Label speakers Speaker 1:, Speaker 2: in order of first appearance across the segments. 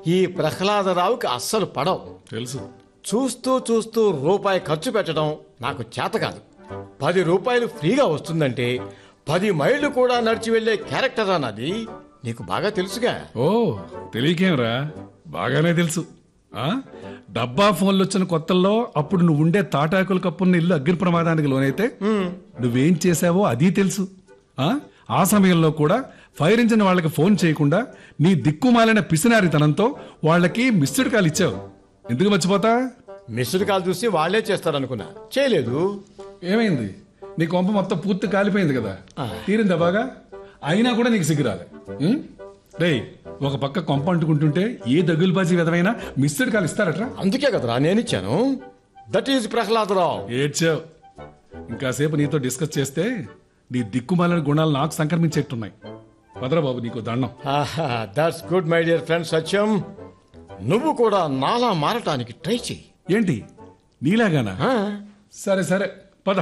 Speaker 1: ఈ ప్రహ్లాదరావుకి అస్సలు పడవు
Speaker 2: తెలుసు
Speaker 1: చూస్తూ చూస్తూ రూపాయి ఖర్చు పెట్టడం నాకు చేత కాదు పది రూపాయలు ఫ్రీగా వస్తుందంటే పది మైళ్ళు కూడా నడిచి వెళ్ళే క్యారెక్టర్ అన్నది నీకు బాగా తెలుసుగా
Speaker 2: ఓ తెలియకేంరా బాగానే తెలుసు ఆ డబ్బా ఫోన్లు వచ్చిన కొత్తల్లో అప్పుడు నువ్వు ఉండే తాటాకుల కప్పున్న ఇల్లు అగ్ని ప్రమాదానికి లోనైతే నువ్వేం చేశావో అది తెలుసు ఆ ఆ సమయంలో కూడా ఫైర్ ఇంజిన్ వాళ్ళకి ఫోన్ చేయకుండా నీ దిక్కుమాలిన పిసినారితనంతో వాళ్ళకి మిస్డ్ కాల్ ఇచ్చావు ఎందుకు మర్చిపోతా
Speaker 1: మిస్డ్ కాల్ చూసి వాళ్లే చేస్తారనుకున్నా చేయలేదు
Speaker 2: ఏమైంది నీ కొంప మొత్తం పూర్తి కాలిపోయింది కదా తీరిందా బాగా అయినా కూడా నీకు సిగ్గురాలే ఉం? రేయ్ ఒక పక్క కొంప అంటుకుంటుంటే ఏ దగులుబాజీ విధమైన మిస్డ్ కాల్ ఇస్తారట్రా
Speaker 1: అందుకే కదరా నేనిచ్చాను దట్ ఈజ్ ప్రహ్లాదరావు
Speaker 2: ఏడ్చావు ఇంకాసేపు నీతో డిస్కస్ చేస్తే నీ దిక్కుమాలిన గుణాలు నాకు సంక్రమించేట్టున్నాయి వదరా బాబు నీకు దండం
Speaker 1: that's good my dear friend Satyam నువ్వు కూడా నాలా మారటానికి ట్రై చెయ్యి
Speaker 2: ఏంటి నీలాగానా
Speaker 1: ఆ?
Speaker 2: సరే సరే పద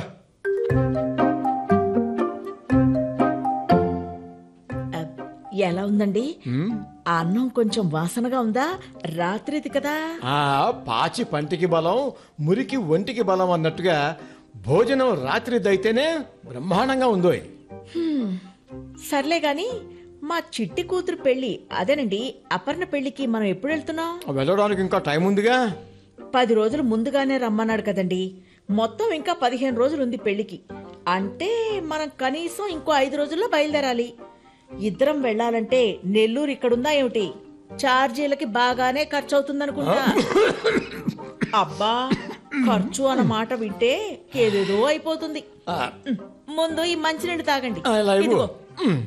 Speaker 3: అబ్, ఎలా ఉందండి ఆ అన్నం కొంచెం వాసనగా ఉందా రాత్రిది కదా
Speaker 1: ఆ పాచి పంటికి బలం మురికి ఒంటికి బలం అన్నట్టుగా భోజనం రాత్రి దైతేనే బ్రహ్మాండంగా ఉందో
Speaker 3: సర్లే గాని మా చిట్టి కూతురు పెళ్లి అదేనండి అపర్ణ పెళ్లికి మనం ఎప్పుడు వెళ్తున్నాం
Speaker 1: వెళ్ళడానికి ఇంకా టైం ఉందిగా
Speaker 3: పది రోజులు ముందుగానే రమ్మన్నాడు కదండి మొత్తం ఇంకా పదిహేను రోజులు ఉంది పెళ్లికి అంటే మనం కనీసం ఇంకో ఐదు రోజుల్లో బయలుదేరాలి ఇద్దరం వెళ్ళాలంటే నెల్లూరు ఇక్కడుందా ఏమిటి ఛార్జీలకి బాగానే ఖర్చు అవుతుందనుకుంటా అబ్బా ఖర్చు అన్న మాట వింటే ఏదేదో అయిపోతుంది ముందు ఈ మంచినీళ్ళు తాగండి
Speaker 1: ఆ, ఇలా ఇవ్వు.
Speaker 3: ఇదిగో.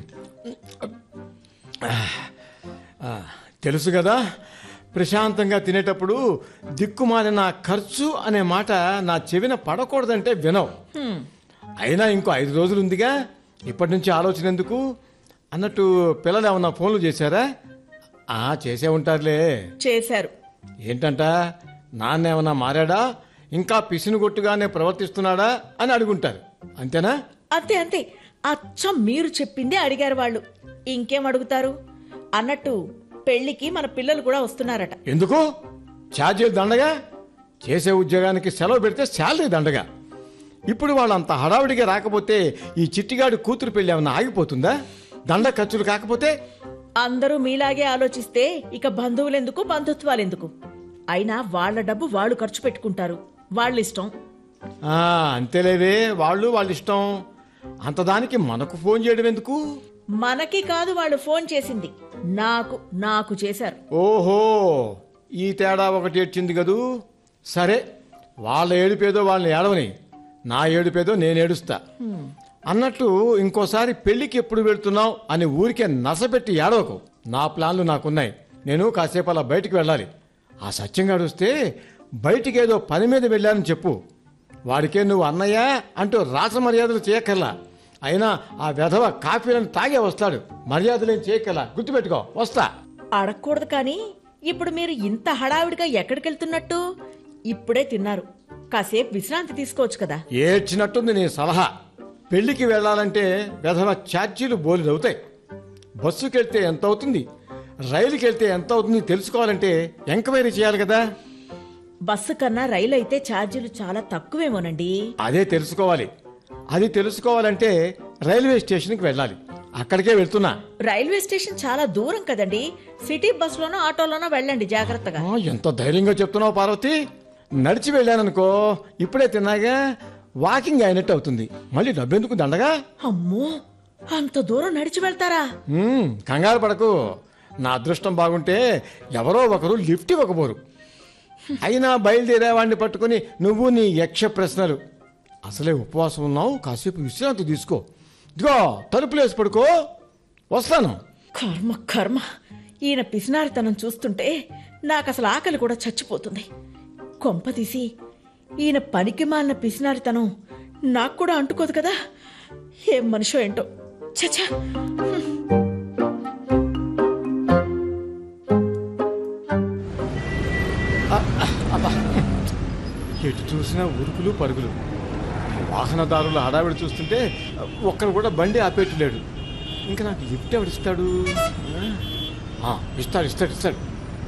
Speaker 1: ఆ, తెలుసు కదా ప్రశాంతంగా తినేటప్పుడు దిక్కుమాలిన ఖర్చు అనే మాట నా చెవిన పడకూడదంటే వినవు అయినా ఇంకో ఐదు రోజులు ఉందిగా ఇప్పటి నుంచి ఆలోచన ఎందుకు అన్నట్టు పిల్లలు ఏమన్నా ఫోన్లు చేశారా ఆ చేసే ఉంటారులే
Speaker 3: చేశారు
Speaker 1: ఏంటంట నాన్న ఏమన్నా మారాడా ఇంకా పిసినుగొట్టుగానే ప్రవర్తిస్తున్నాడా అని అడుగుంటారు అంతేనా
Speaker 3: అంతే అంతే అచ్చం మీరు చెప్పిందే అడిగారు వాళ్ళు ఇంకేం అడుగుతారు అన్నట్టు పెళ్లికి మన పిల్లలు కూడా వస్తున్నారట
Speaker 1: ఎందుకు ఛార్జీలు దండగా చేసే ఉద్యోగానికి సెలవు పెడితే శాలరీ దండగా ఇప్పుడు వాళ్ళంత హడావిడిగా రాకపోతే ఈ చిట్టిగాడి కూతురు పెళ్లి ఏమన్నా ఆగిపోతుందా దండ ఖర్చులు కాకపోతే
Speaker 3: అందరూ మీలాగే ఆలోచిస్తే ఇక బంధువులెందుకు బంధుత్వాలెందుకు అయినా వాళ్ళ డబ్బు వాళ్ళు ఖర్చు పెట్టుకుంటారు వాళ్ళ ఇష్టం
Speaker 1: ఆ, అంతేలేవే వాళ్ళు వాళ్ళ ఇష్టం అంతదానికి మనకు ఫోన్ చేయడం ఎందుకు
Speaker 3: మనకి కాదు వాళ్ళు ఫోన్ చేసింది నాకు నాకు చేశారు
Speaker 1: ఓహో ఈ తేడా ఒకటి ఏడ్చింది కదూ సరే వాళ్ళ ఏడుపేదో వాళ్ళని ఏడవని నా ఏడుపేదో నేను ఏడుస్తా అన్నట్టు ఇంకోసారి పెళ్లికి ఎప్పుడు వెళ్తున్నావు అని ఊరికే నసపెట్టి ఏడవకు నా ప్లాన్లు నాకున్నాయి నేను కాసేపు అలా బయటికి వెళ్ళాలి ఆ సత్యంగాడు వస్తే బయటికి ఏదో పని మీద వెళ్ళానని చెప్పు వాడికే నువ్వు అన్నయ్య అంటూ రాస మర్యాదలు చేయక్కర్లా అయినా ఆ వెధవ కాఫీలను తాగే వస్తాడు మర్యాదలేం చేయక్కర్లా గుర్తుపెట్టుకో వస్తా
Speaker 3: అడగకూడదు కానీ ఇప్పుడు మీరు ఇంత హడావిడిగా ఎక్కడికెళ్తున్నట్టు ఇప్పుడే తిన్నారు కాసేపు విశ్రాంతి తీసుకోవచ్చు కదా
Speaker 1: ఏడ్చినట్టుంది నీ సలహా పెళ్లికి వెళ్ళాలంటే వెధవ ఛార్జీలు బోలెడు అవుతాయి బస్సుకి వెళ్తే ఎంత అవుతుంది రైలుకి వెళ్తే ఎంత అవుతుంది తెలుసుకోవాలంటే ఎంక్వైరీ చేయాలి కదా
Speaker 3: బస్సు కన్నా రైలు అయితే ఛార్జీలు చాలా తక్కువేమోనండి
Speaker 1: అదే తెలుసుకోవాలి అది తెలుసుకోవాలంటే రైల్వే స్టేషన్కి వెళ్ళాలి అక్కడికే వెళ్తున్నా
Speaker 3: రైల్వే స్టేషన్ చాలా దూరం కదండి సిటీ బస్సులోనో ఆటోలోనో వెళ్ళండి జాగ్రత్తగా
Speaker 1: ఆ, ఎంత ధైర్యంగా చెప్తున్నావు పార్వతి నడిచి వెళ్ళాననుకో ఇప్పుడే తిన్నాగా వాకింగ్ అయినట్టు అవుతుంది మళ్ళీ డబ్బెందుకు దండగా
Speaker 3: అమ్మో అంత దూరం నడిచి వెళ్తారా
Speaker 1: మ్మ్, కంగారు పడకు నా అదృష్టం బాగుంటే ఎవరో ఒకరు లిఫ్ట్ ఇవ్వకపోరు అయినా బయలుదేరేవాడిని పట్టుకుని నువ్వు నీ యక్ష ప్రశ్నలు అసలే ఉపవాసం ఉన్నావు కాసేపు విశ్రాంతి తీసుకో ఇదిగో తలుపులు వేసి పడుకో వస్తాను
Speaker 3: కర్మ కర్మ ఈయన పిసినారితనం చూస్తుంటే నాకు అసలు ఆకలి కూడా చచ్చిపోతుంది కొంప తీసి ఈయన పనికి మాలిన పిసినారితనం నాకు కూడా అంటుకోదు కదా ఏం మనిషో ఏంటో చచ్చా
Speaker 1: ఎటు చూసినా ఉరుకులు పరుగులు వాహనదారుల హడావిడి చూస్తుంటే ఒక్కరు కూడా బండి ఆపేట్లేడు ఇంకా నాకు లిఫ్ట్ ఎవడిస్తాడు ఆ, ఇస్తాడు ఇస్తాడు ఇస్తాడు